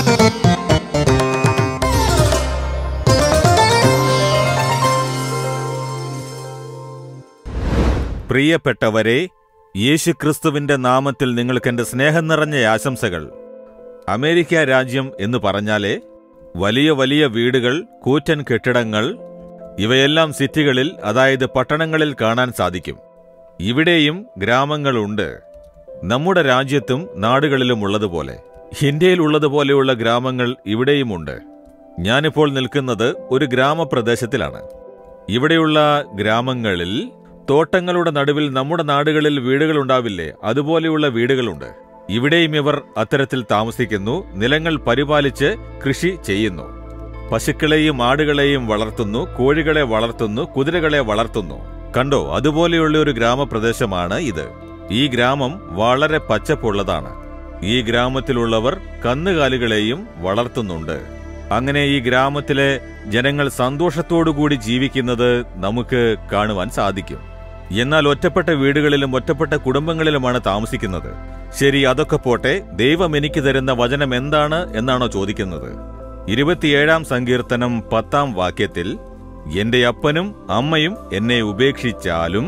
പ്രിയപ്പെട്ടവരെ യേശുക്രിസ്തുവിന്റെ നാമത്തിൽ നിങ്ങൾക്ക് എന്റെ സ്നേഹം നിറഞ്ഞ ആശംസകൾ അമേരിക്ക രാജ്യം എന്ന് പറഞ്ഞാലേ വലിയ വലിയ വീടുകൾ കൂറ്റൻ കെട്ടിടങ്ങൾ ഇവയെല്ലാം സിറ്റികളിൽ അതായത് പട്ടണങ്ങളിൽ കാണാൻ സാധിക്കും ഇവിടെയും ഗ്രാമങ്ങളുണ്ട് നമ്മുടെ രാജ്യത്തും നാടുകളിലും ഉള്ളതുപോലെ ഇന്ത്യയിൽ ഉള്ളതുപോലെയുള്ള ഗ്രാമങ്ങൾ ഇവിടെയുമുണ്ട് ഞാനിപ്പോൾ നിൽക്കുന്നത് ഒരു ഗ്രാമപ്രദേശത്തിലാണ് ഇവിടെയുള്ള ഗ്രാമങ്ങളിൽ തോട്ടങ്ങളുടെ നടുവിൽ നമ്മുടെ നാടുകളിൽ വീടുകൾ ഉണ്ടാവില്ലേ അതുപോലെയുള്ള വീടുകളുണ്ട് ഇവിടെയും ഇവർ അത്തരത്തിൽ താമസിക്കുന്നു നിലങ്ങൾ പരിപാലിച്ച് കൃഷി ചെയ്യുന്നു പശുക്കളെയും ആടുകളെയും വളർത്തുന്നു കോഴികളെ വളർത്തുന്നു കുതിരകളെ വളർത്തുന്നു കണ്ടോ അതുപോലെയുള്ള ഒരു ഗ്രാമപ്രദേശമാണ് ഇത് ഈ ഗ്രാമം വളരെ പച്ചപ്പുള്ളതാണ് ഈ ഗ്രാമത്തിലുള്ളവർ കന്നുകാലികളെയും വളർത്തുന്നുണ്ട് അങ്ങനെ ഈ ഗ്രാമത്തിലെ ജനങ്ങൾ സന്തോഷത്തോടുകൂടി ജീവിക്കുന്നത് നമുക്ക് കാണുവാൻ സാധിക്കും എന്നാൽ ഒറ്റപ്പെട്ട വീടുകളിലും ഒറ്റപ്പെട്ട കുടുംബങ്ങളിലുമാണ് താമസിക്കുന്നത് ശരി അതൊക്കെ പോട്ടെ ദൈവം എനിക്ക് തരുന്ന വചനം എന്താണ് എന്നാണോ ചോദിക്കുന്നത് ഇരുപത്തിയേഴാം സങ്കീർത്തനം പത്താം വാക്യത്തിൽ എന്റെ അപ്പനും അമ്മയും എന്നെ ഉപേക്ഷിച്ചാലും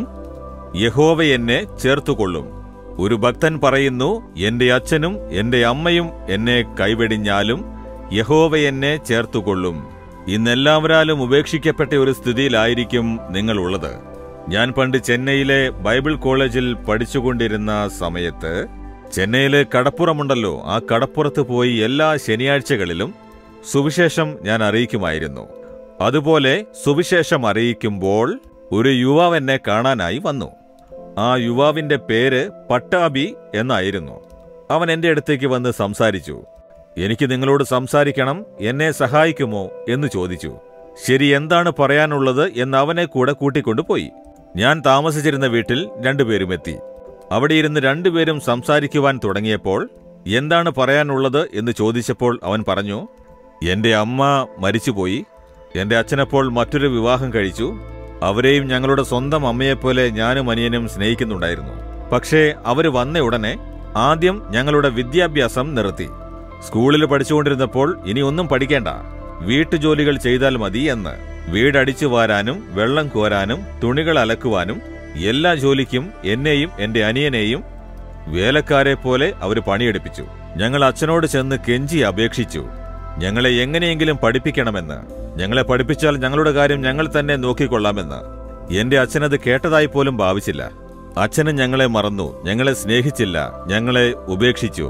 യഹോവ എന്നെ ചേർത്തുകൊള്ളും ഒരു ഭക്തൻ പറയുന്നു എന്റെ അച്ഛനും എന്റെ അമ്മയും എന്നെ കൈവെടിഞ്ഞാലും യഹോവ എന്നെ ചേർത്തുകൊള്ളും ഇന്നെല്ലാവരാലും ഉപേക്ഷിക്കപ്പെട്ട ഒരു സ്ഥിതിയിലായിരിക്കും നിങ്ങളുള്ളത് ഞാൻ പണ്ട് ചെന്നൈയിലെ ബൈബിൾ കോളേജിൽ പഠിച്ചുകൊണ്ടിരുന്ന സമയത്ത് ചെന്നൈയിലെ കടപ്പുറമുണ്ടല്ലോ ആ കടപ്പുറത്ത് പോയി എല്ലാ ശനിയാഴ്ചകളിലും സുവിശേഷം ഞാൻ അറിയിക്കുമായിരുന്നു അതുപോലെ സുവിശേഷം അറിയിക്കുമ്പോൾ ഒരു യുവാവ് എന്നെ കാണാനായി വന്നു ആ യുവാവിന്റെ പേര് പട്ടാബി എന്നായിരുന്നു അവൻ എന്റെ അടുത്തേക്ക് വന്ന് സംസാരിച്ചു എനിക്ക് നിങ്ങളോട് സംസാരിക്കണം എന്നെ സഹായിക്കുമോ എന്ന് ചോദിച്ചു ശരി എന്താണ് പറയാനുള്ളത് എന്ന് അവനെ കൂടെ കൂട്ടിക്കൊണ്ടുപോയി ഞാൻ താമസിച്ചിരുന്ന വീട്ടിൽ രണ്ടുപേരും എത്തി അവിടെ ഇരുന്ന് രണ്ടുപേരും സംസാരിക്കുവാൻ തുടങ്ങിയപ്പോൾ എന്താണ് പറയാനുള്ളത് എന്ന് ചോദിച്ചപ്പോൾ അവൻ പറഞ്ഞു എന്റെ അമ്മ മരിച്ചുപോയി എന്റെ അച്ഛനപ്പോൾ മറ്റൊരു വിവാഹം കഴിച്ചു അവരെയും ഞങ്ങളുടെ സ്വന്തം അമ്മയെപ്പോലെ ഞാനും അനിയനും സ്നേഹിക്കുന്നുണ്ടായിരുന്നു പക്ഷേ അവര് വന്ന ഉടനെ ആദ്യം ഞങ്ങളുടെ വിദ്യാഭ്യാസം നിർത്തി സ്കൂളിൽ പഠിച്ചുകൊണ്ടിരുന്നപ്പോൾ ഇനി ഒന്നും പഠിക്കേണ്ട വീട്ടുജോലികൾ ചെയ്താൽ മതി എന്ന് വീടടിച്ചു വാരാനും വെള്ളം കോരാനും തുണികൾ അലക്കുവാനും എല്ലാ ജോലിക്കും എന്നെയും എന്റെ അനിയനെയും വേലക്കാരെ പോലെ അവര് പണിയെടുപ്പിച്ചു ഞങ്ങൾ അച്ഛനോട് ചെന്ന് കെഞ്ചി അപേക്ഷിച്ചു ഞങ്ങളെ എങ്ങനെയെങ്കിലും പഠിപ്പിക്കണമെന്ന് ഞങ്ങളെ പഠിപ്പിച്ചാൽ ഞങ്ങളുടെ കാര്യം ഞങ്ങൾ തന്നെ നോക്കിക്കൊള്ളാമെന്ന് എന്റെ അച്ഛനത് കേട്ടതായി പോലും ഭാവിച്ചില്ല അച്ഛനും ഞങ്ങളെ മറന്നു ഞങ്ങളെ സ്നേഹിച്ചില്ല ഞങ്ങളെ ഉപേക്ഷിച്ചു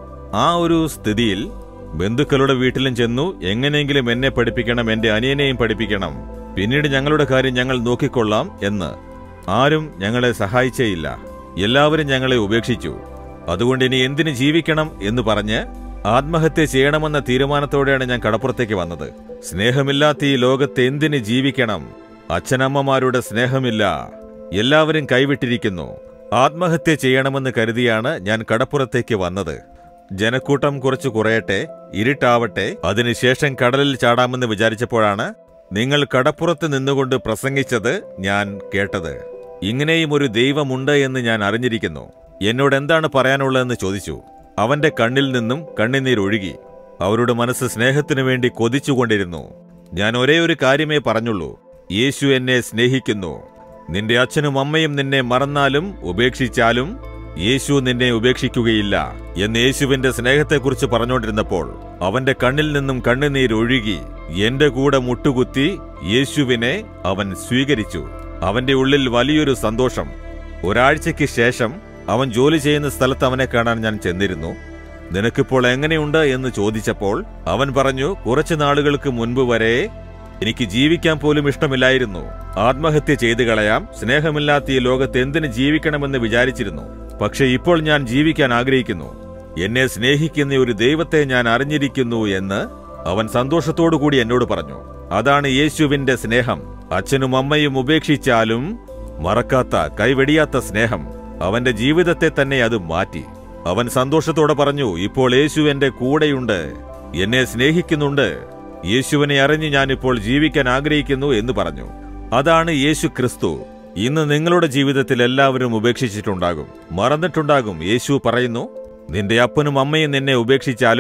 ആ ഒരു സ്ഥിതിയിൽ ബന്ധുക്കളുടെ വീട്ടിലും ചെന്നു എങ്ങനെയെങ്കിലും എന്നെ പഠിപ്പിക്കണം എന്റെ അനിയനെയും പഠിപ്പിക്കണം പിന്നീട് ഞങ്ങളുടെ കാര്യം ഞങ്ങൾ നോക്കിക്കൊള്ളാം എന്ന് ആരും ഞങ്ങളെ സഹായിച്ചേയില്ല എല്ലാവരും ഞങ്ങളെ ഉപേക്ഷിച്ചു അതുകൊണ്ട് ഇനി എന്തിനു ജീവിക്കണം എന്ന് പറഞ്ഞ് ആത്മഹത്യ ചെയ്യണമെന്ന തീരുമാനത്തോടെയാണ് ഞാൻ കടപ്പുറത്തേക്ക് വന്നത് സ്നേഹമില്ലാത്ത ഈ ലോകത്ത് എന്തിന് ജീവിക്കണം അച്ഛനമ്മമാരുടെ സ്നേഹമില്ല എല്ലാവരും കൈവിട്ടിരിക്കുന്നു ആത്മഹത്യ ചെയ്യണമെന്ന് കരുതിയാണ് ഞാൻ കടപ്പുറത്തേക്ക് വന്നത് ജനക്കൂട്ടം കുറച്ച് കുറയട്ടെ ഇരുട്ടാവട്ടെ അതിനുശേഷം കടലിൽ ചാടാമെന്ന് വിചാരിച്ചപ്പോഴാണ് നിങ്ങൾ കടപ്പുറത്ത് നിന്നുകൊണ്ട് പ്രസംഗിച്ചത് ഞാൻ കേട്ടത് ഇങ്ങനെയും ഒരു ദൈവമുണ്ട് എന്ന് ഞാൻ അറിഞ്ഞിരിക്കുന്നു എന്നോട് എന്താണ് പറയാനുള്ളതെന്ന് ചോദിച്ചു അവന്റെ കണ്ണിൽ നിന്നും കണ്ണുനീരൊഴുകി അവരുടെ മനസ്സ് സ്നേഹത്തിനു വേണ്ടി കൊതിച്ചുകൊണ്ടിരുന്നു ഞാൻ ഒരേ ഒരു കാര്യമേ പറഞ്ഞുള്ളൂ യേശു എന്നെ സ്നേഹിക്കുന്നു നിന്റെ അച്ഛനും അമ്മയും നിന്നെ മറന്നാലും ഉപേക്ഷിച്ചാലും യേശു നിന്നെ ഉപേക്ഷിക്കുകയില്ല എന്ന് യേശുവിന്റെ സ്നേഹത്തെക്കുറിച്ച് പറഞ്ഞുകൊണ്ടിരുന്നപ്പോൾ അവന്റെ കണ്ണിൽ നിന്നും കണ്ണുനീരൊഴുകി എന്റെ കൂടെ മുട്ടുകുത്തി യേശുവിനെ അവൻ സ്വീകരിച്ചു അവന്റെ ഉള്ളിൽ വലിയൊരു സന്തോഷം ഒരാഴ്ചയ്ക്ക് ശേഷം അവൻ ജോലി ചെയ്യുന്ന സ്ഥലത്ത് അവനെ കാണാൻ ഞാൻ ചെന്നിരുന്നു നിനക്കിപ്പോൾ എങ്ങനെയുണ്ട് എന്ന് ചോദിച്ചപ്പോൾ അവൻ പറഞ്ഞു കുറച്ചു നാളുകൾക്ക് മുൻപ് വരെ എനിക്ക് ജീവിക്കാൻ പോലും ഇഷ്ടമില്ലായിരുന്നു ആത്മഹത്യ ചെയ്തു കളയാം സ്നേഹമില്ലാത്ത ഈ ലോകത്ത് എന്തിന് ജീവിക്കണമെന്ന് വിചാരിച്ചിരുന്നു പക്ഷെ ഇപ്പോൾ ഞാൻ ജീവിക്കാൻ ആഗ്രഹിക്കുന്നു എന്നെ സ്നേഹിക്കുന്ന ഒരു ദൈവത്തെ ഞാൻ അറിഞ്ഞിരിക്കുന്നു എന്ന് അവൻ സന്തോഷത്തോടുകൂടി എന്നോട് പറഞ്ഞു അതാണ് യേശുവിന്റെ സ്നേഹം അച്ഛനും അമ്മയും ഉപേക്ഷിച്ചാലും മറക്കാത്ത കൈവെടിയാത്ത സ്നേഹം അവന്റെ ജീവിതത്തെ തന്നെ അത് മാറ്റി അവൻ സന്തോഷത്തോടെ പറഞ്ഞു ഇപ്പോൾ യേശു എന്റെ കൂടെയുണ്ട് എന്നെ സ്നേഹിക്കുന്നുണ്ട് യേശുവിനെ അറിഞ്ഞ് ഞാനിപ്പോൾ ജീവിക്കാൻ ആഗ്രഹിക്കുന്നു എന്ന് പറഞ്ഞു അതാണ് യേശു ക്രിസ്തു ഇന്ന് നിങ്ങളുടെ ജീവിതത്തിൽ എല്ലാവരും ഉപേക്ഷിച്ചിട്ടുണ്ടാകും മറന്നിട്ടുണ്ടാകും യേശു പറയുന്നു നിന്റെ അപ്പനും അമ്മയും നിന്നെ ഉപേക്ഷിച്ചാലും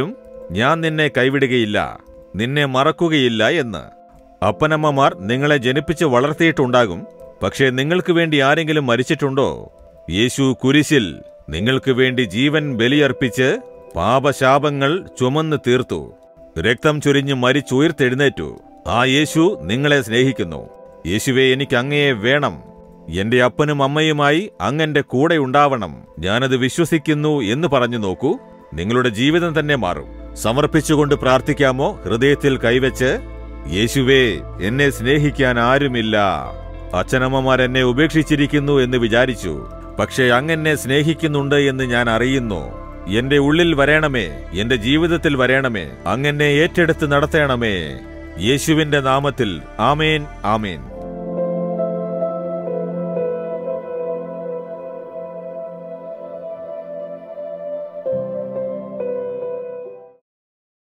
ഞാൻ നിന്നെ കൈവിടുകയില്ല നിന്നെ മറക്കുകയില്ല എന്ന് അപ്പനമ്മമാർ നിങ്ങളെ ജനിപ്പിച്ച് വളർത്തിയിട്ടുണ്ടാകും പക്ഷേ നിങ്ങൾക്ക് വേണ്ടി ആരെങ്കിലും മരിച്ചിട്ടുണ്ടോ യേശു കുരിശിൽ നിങ്ങൾക്ക് വേണ്ടി ജീവൻ ബലിയർപ്പിച്ച് പാപശാപങ്ങൾ ചുമന്ന് തീർത്തു രക്തം ചൊരിഞ്ഞ് മരിച്ചുയർത്തെഴുന്നേറ്റു ആ യേശു നിങ്ങളെ സ്നേഹിക്കുന്നു യേശുവെ എനിക്ക് അങ്ങയെ വേണം എന്റെ അപ്പനും അമ്മയുമായി അങ്ങന്റെ കൂടെ ഉണ്ടാവണം ഞാനത് വിശ്വസിക്കുന്നു എന്ന് പറഞ്ഞു നോക്കൂ നിങ്ങളുടെ ജീവിതം തന്നെ മാറും സമർപ്പിച്ചുകൊണ്ട് പ്രാർത്ഥിക്കാമോ ഹൃദയത്തിൽ കൈവച്ച് യേശുവേ എന്നെ സ്നേഹിക്കാൻ ആരുമില്ല അച്ഛനമ്മമാർ എന്നെ ഉപേക്ഷിച്ചിരിക്കുന്നു എന്ന് വിചാരിച്ചു പക്ഷേ അങ്ങെന്നെ സ്നേഹിക്കുന്നുണ്ട് എന്ന് ഞാൻ അറിയുന്നു എന്റെ ഉള്ളിൽ വരേണമേ എന്റെ ജീവിതത്തിൽ വരേണമേ അങ്ങെന്നെ ഏറ്റെടുത്ത് നടത്തണമേ യേശുവിന്റെ നാമത്തിൽ ആമേൻ ആമേൻ